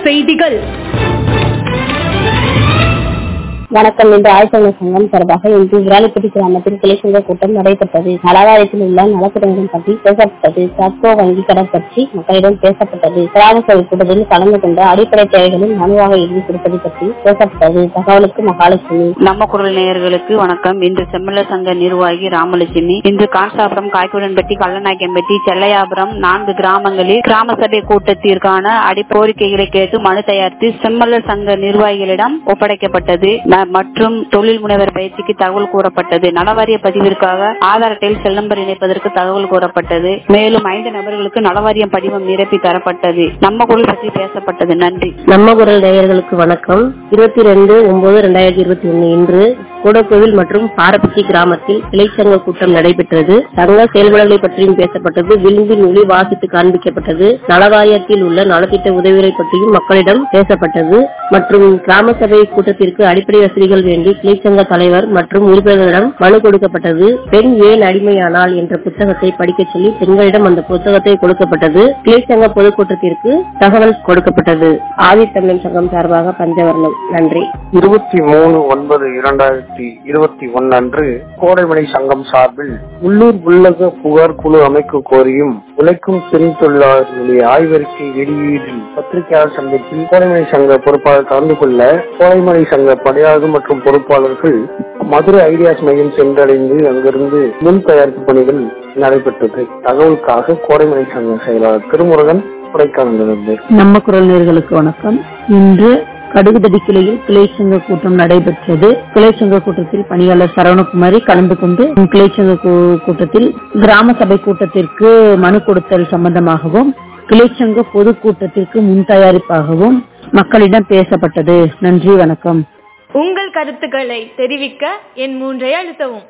செய்திகள் வணக்கம் இன்று ஆழ்த்தமிழ் சங்கம் சார்பாக இன்று விராலிப்பட்டி கிராமத்தில் கிளைச்சங்க கூட்டம் நடைபெற்றது நலவாரியத்தில் உள்ள நலத்திட்டங்கள் பற்றி பேசப்பட்டது தத்துவ வங்கி கடன் பற்றி மக்களிடம் பேசப்பட்டது கிராம சபை கூட்டத்தில் கலந்து கொண்ட அடிப்படை தேவைகளில் மனுவாக எழுதி கொடுப்பது பற்றி பேசப்பட்டது தகவலுக்கு மகாலட்சுமி நம்ம குரல் நேயர்களுக்கு வணக்கம் இன்று செம்மல சங்க நிர்வாகி ராமலட்சுமி இன்று கான்சாபுரம் காய்குடன்பட்டி கள்ளநாயக்கம்பட்டி செல்லையாபுரம் நான்கு கிராமங்களில் கிராம சபை கூட்டத்திற்கான அடி கோரிக்கைகளை கேட்டு மனு தயாரித்து செம்மலர் சங்க நிர்வாகிகளிடம் ஒப்படைக்கப்பட்டது ம- மற்றும் தொழில் முனைவர் பயிற்சிக்கு தகவல் கூறப்பட்டது நலவாரிய பதிவிற்காக ஆதார் அட்டையில் செல் நம்பர் இணைப்பதற்கு தகவல் கூறப்பட்டது மேலும் ஐந்து நபர்களுக்கு நலவாரியம் படிவம் நிரப்பி தரப்பட்டது நம்ம குரல் பற்றி பேசப்பட்டது நன்றி நம்ம குரல் நேயர்களுக்கு வணக்கம் இருபத்தி ரெண்டு ஒன்பது ரெண்டாயிரத்தி இருபத்தி ஒன்னு இன்று கூடக்கோவில் மற்றும் பாரப்பட்டி கிராமத்தில் கிளைச்சங்க கூட்டம் நடைபெற்றது சங்க செயல்பாடுகளை பற்றியும் பேசப்பட்டது விளிம்பின் ஒளி வாசித்து காண்பிக்கப்பட்டது நலவாரியத்தில் உள்ள நலத்திட்ட உதவிகளை பற்றியும் மக்களிடம் பேசப்பட்டது மற்றும் கிராம சபை கூட்டத்திற்கு அடிப்படை வசதிகள் வேண்டி கிளைச்சங்க தலைவர் மற்றும் உறுப்பினர்களிடம் மனு கொடுக்கப்பட்டது பெண் ஏன் அடிமையானால் என்ற புத்தகத்தை படிக்க சொல்லி பெண்களிடம் அந்த புத்தகத்தை கொடுக்கப்பட்டது கிளைச்சங்க பொதுக்கூட்டத்திற்கு தகவல் கொடுக்கப்பட்டது ஆதித்தமிழன் சங்கம் சார்பாக பஞ்சவர்ணம் நன்றி இருபத்தி மூணு ஒன்பது இரண்டாயிரத்தி இருபத்தி ஒன்னு அன்று கோடைமலை சங்கம் சார்பில் உள்ளூர் உள்ளக புகார் குழு அமைக்க கோரியும் உழைக்கும் பெண் தொழிலாளர்களுடைய ஆய்வறிக்கை வெளியீடு பத்திரிகையாளர் சங்கத்தில் கோடைமலை சங்க பொறுப்பாளர் கலந்து கொள்ள கோடைமலை சங்க பணியாளர்கள் மற்றும் பொறுப்பாளர்கள் மதுரை ஐடியாஸ் மையம் சென்றடைந்து அங்கிருந்து முன் தயாரிப்பு பணிகள் நடைபெற்றது தகவலுக்காக கோடைமலை சங்க செயலாளர் திருமுருகன் கொடைக்கானலிருந்து நம்ம குரல் நேர்களுக்கு வணக்கம் இன்று கடுகுதடி கிளையில் கிளை சங்க கூட்டம் நடைபெற்றது கிளை சங்க கூட்டத்தில் பணியாளர் சரவணகுமாரி கலந்து கொண்டு கிளை சங்க கூ- கூட்டத்தில் கிராம சபை கூட்டத்திற்கு மனு கொடுத்தல் சம்பந்தமாகவும் கிளை சங்க பொதுக்கூட்டத்திற்கு முன் தயாரிப்பாகவும் மக்களிடம் பேசப்பட்டது நன்றி வணக்கம் உங்கள் கருத்துக்களை தெரிவிக்க என் மூன்றை அழுத்தவும்